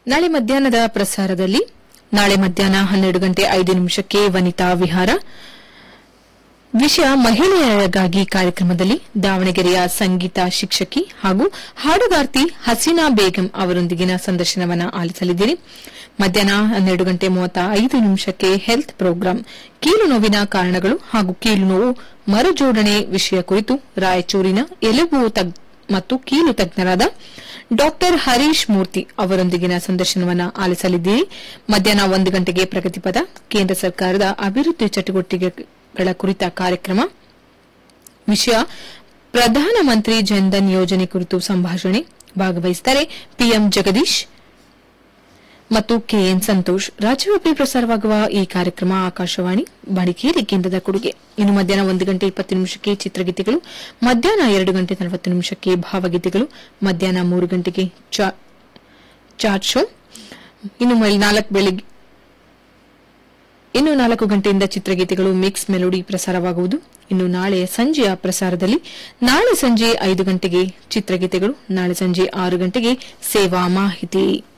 ನಾಳೆ ಮಧ್ಯಾಹ್ನದ ಪ್ರಸಾರದಲ್ಲಿ ನಾಳೆ ಮಧ್ಯಾಹ್ನ ಹನ್ನೆರಡು ಗಂಟೆ ಐದು ನಿಮಿಷಕ್ಕೆ ವನಿತಾ ವಿಹಾರ ವಿಷಯ ಮಹಿಳೆಯರಿಗಾಗಿ ಕಾರ್ಯಕ್ರಮದಲ್ಲಿ ದಾವಣಗೆರೆಯ ಸಂಗೀತ ಶಿಕ್ಷಕಿ ಹಾಗೂ ಹಾಡುಗಾರ್ತಿ ಹಸೀನಾ ಬೇಗಂ ಅವರೊಂದಿಗಿನ ಸಂದರ್ಶನವನ್ನು ಆಲಿಸಲಿದ್ದೀರಿ ಮಧ್ಯಾಹ್ನ ಹನ್ನೆರಡು ಗಂಟೆ ಮೂವತ್ತ ಐದು ನಿಮಿಷಕ್ಕೆ ಹೆಲ್ತ್ ಪ್ರೋಗ್ರಾಂ ಕೀಲು ನೋವಿನ ಕಾರಣಗಳು ಹಾಗೂ ಕೀಲು ನೋವು ಮರುಜೋಡಣೆ ವಿಷಯ ಕುರಿತು ರಾಯಚೂರಿನ ಎಲುಬು ತಗ್- ಮತ್ತು ಕೀಲು ತಜ್ಞರಾದ ಡಾಕ್ಟರ್ ಹರೀಶ್ ಮೂರ್ತಿ ಅವರೊಂದಿಗಿನ ಸಂದರ್ಶನವನ್ನು ಆಲಿಸಲಿದ್ದೀರಿ ಮಧ್ಯಾಹ್ನ ಒಂದು ಗಂಟೆಗೆ ಪ್ರಗತಿಪದ ಕೇಂದ್ರ ಸರ್ಕಾರದ ಅಭಿವೃದ್ಧಿ ಚಟುವಟಿಕೆಗಳ ಕುರಿತ ಕಾರ್ಯಕ್ರಮ ವಿಷಯ ಪ್ರಧಾನಮಂತ್ರಿ ಜನ್ಧನ್ ಯೋಜನೆ ಕುರಿತು ಸಂಭಾಷಣೆ ಭಾಗವಹಿಸುತ್ತಾರೆ ಪಿಎಂ ಜಗದೀಶ್ ಮತ್ತು ಕೆಎನ್ ಸಂತೋಷ್ ರಾಜ್ಯವ್ಯಾಪಿ ಪ್ರಸಾರವಾಗುವ ಈ ಕಾರ್ಯಕ್ರಮ ಆಕಾಶವಾಣಿ ಮಡಿಕೇರಿ ಕೇಂದ್ರದ ಕೊಡುಗೆ ಇನ್ನು ಮಧ್ಯಾಹ್ನ ಒಂದು ಗಂಟೆ ಇಪ್ಪತ್ತು ನಿಮಿಷಕ್ಕೆ ಚಿತ್ರಗೀತೆಗಳು ಮಧ್ಯಾಹ್ನ ಎರಡು ಗಂಟೆ ನಲವತ್ತು ನಿಮಿಷಕ್ಕೆ ಭಾವಗೀತೆಗಳು ಮಧ್ಯಾಹ್ನ ಮೂರು ಗಂಟೆಗೆ ಚಾ- ಚಾಟ್ ಶೋ ಇನ್ನು ಮ- ನಾಲ್ಕು ಬೆಳಿಗ್ಗೆ ಇನ್ನು ನಾಲ್ಕು ಗಂಟೆಯಿಂದ ಚಿತ್ರಗೀತೆಗಳು ಮಿಕ್ಸ್ ಮೆಲೋಡಿ ಪ್ರಸಾರವಾಗುವುದು ಇನ್ನು ನಾಳೆ ಸಂಜೆಯ ಪ್ರಸಾರದಲ್ಲಿ ನಾಳೆ ಸಂಜೆ ಐದು ಗಂಟೆಗೆ ಚಿತ್ರಗೀತೆಗಳು ನಾಳೆ ಸಂಜೆ ಆರು ಗಂಟೆಗೆ ಸೇವಾ ಮಾಹಿತಿ